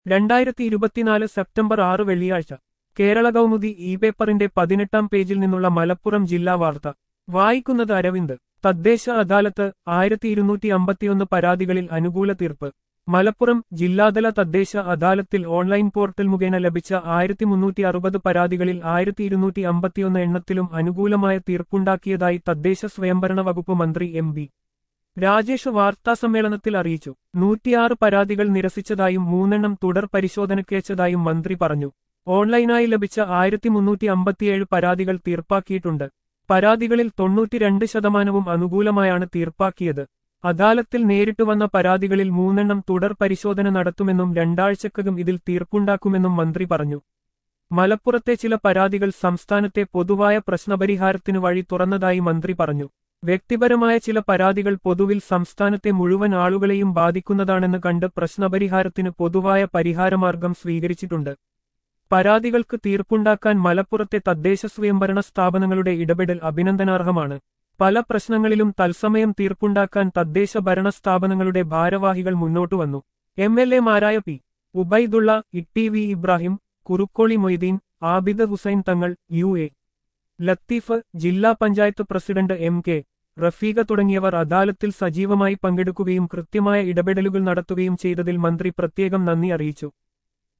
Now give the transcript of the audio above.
രണ്ടായിരത്തി ഇരുപത്തിനാല് സെപ്റ്റംബർ ആറ് വെള്ളിയാഴ്ച കേരള കൗമുദി ഇ പേപ്പറിന്റെ പതിനെട്ടാം പേജിൽ നിന്നുള്ള മലപ്പുറം ജില്ലാ വാർത്ത വായിക്കുന്നത് അരവിന്ദ് തദ്ദേശ അദാലത്ത് ആയിരത്തി ഇരുന്നൂറ്റി അമ്പത്തിയൊന്ന് പരാതികളിൽ അനുകൂല തീർപ്പ് മലപ്പുറം ജില്ലാതല തദ്ദേശ അദാലത്തിൽ ഓൺലൈൻ പോർട്ടൽ മുഖേന ലഭിച്ച ആയിരത്തി മുന്നൂറ്റി അറുപത് പരാതികളിൽ ആയിരത്തി ഇരുന്നൂറ്റി അമ്പത്തിയൊന്ന് എണ്ണത്തിലും അനുകൂലമായ തീർപ്പുണ്ടാക്കിയതായി തദ്ദേശ സ്വയംഭരണ വകുപ്പ് മന്ത്രി എം ബി രാജേഷ് വാർത്താസമ്മേളനത്തിൽ അറിയിച്ചു നൂറ്റിയാറ് പരാതികൾ നിരസിച്ചതായും മൂന്നെണ്ണം തുടർ പരിശോധനയ്ക്കയച്ചതായും മന്ത്രി പറഞ്ഞു ഓൺലൈനായി ലഭിച്ച ആയിരത്തി മുന്നൂറ്റി അമ്പത്തിയേഴ് പരാതികൾ തീർപ്പാക്കിയിട്ടുണ്ട് പരാതികളിൽ തൊണ്ണൂറ്റിരണ്ട് ശതമാനവും അനുകൂലമായാണ് തീർപ്പാക്കിയത് അദാലത്തിൽ നേരിട്ട് വന്ന പരാതികളിൽ മൂന്നെണ്ണം തുടർ പരിശോധന നടത്തുമെന്നും രണ്ടാഴ്ചക്കകം ഇതിൽ തീർപ്പുണ്ടാക്കുമെന്നും മന്ത്രി പറഞ്ഞു മലപ്പുറത്തെ ചില പരാതികൾ സംസ്ഥാനത്തെ പൊതുവായ പ്രശ്നപരിഹാരത്തിനു വഴി തുറന്നതായി മന്ത്രി പറഞ്ഞു വ്യക്തിപരമായ ചില പരാതികൾ പൊതുവിൽ സംസ്ഥാനത്തെ മുഴുവൻ ആളുകളെയും ബാധിക്കുന്നതാണെന്ന് കണ്ട് പ്രശ്നപരിഹാരത്തിന് പൊതുവായ പരിഹാരമാർഗം സ്വീകരിച്ചിട്ടുണ്ട് പരാതികൾക്ക് തീർപ്പുണ്ടാക്കാൻ മലപ്പുറത്തെ തദ്ദേശ സ്വയംഭരണ സ്ഥാപനങ്ങളുടെ ഇടപെടൽ അഭിനന്ദനാർഹമാണ് പല പ്രശ്നങ്ങളിലും തത്സമയം തീർപ്പുണ്ടാക്കാൻ തദ്ദേശ ഭരണ സ്ഥാപനങ്ങളുടെ ഭാരവാഹികൾ മുന്നോട്ടു വന്നു എം എൽ എമാരായ P Ubaidullah T V Ibrahim Kurukkoli Moideen Abid Hussain Thangal U A Latheef ജില്ലാ panchayat president M K Rafeeqa തുടങ്ങിയവർ അദാലത്തിൽ സജീവമായി പങ്കെടുക്കുകയും കൃത്യമായ ഇടപെടലുകൾ നടത്തുകയും ചെയ്തതിൽ മന്ത്രി പ്രത്യേകം നന്ദി അറിയിച്ചു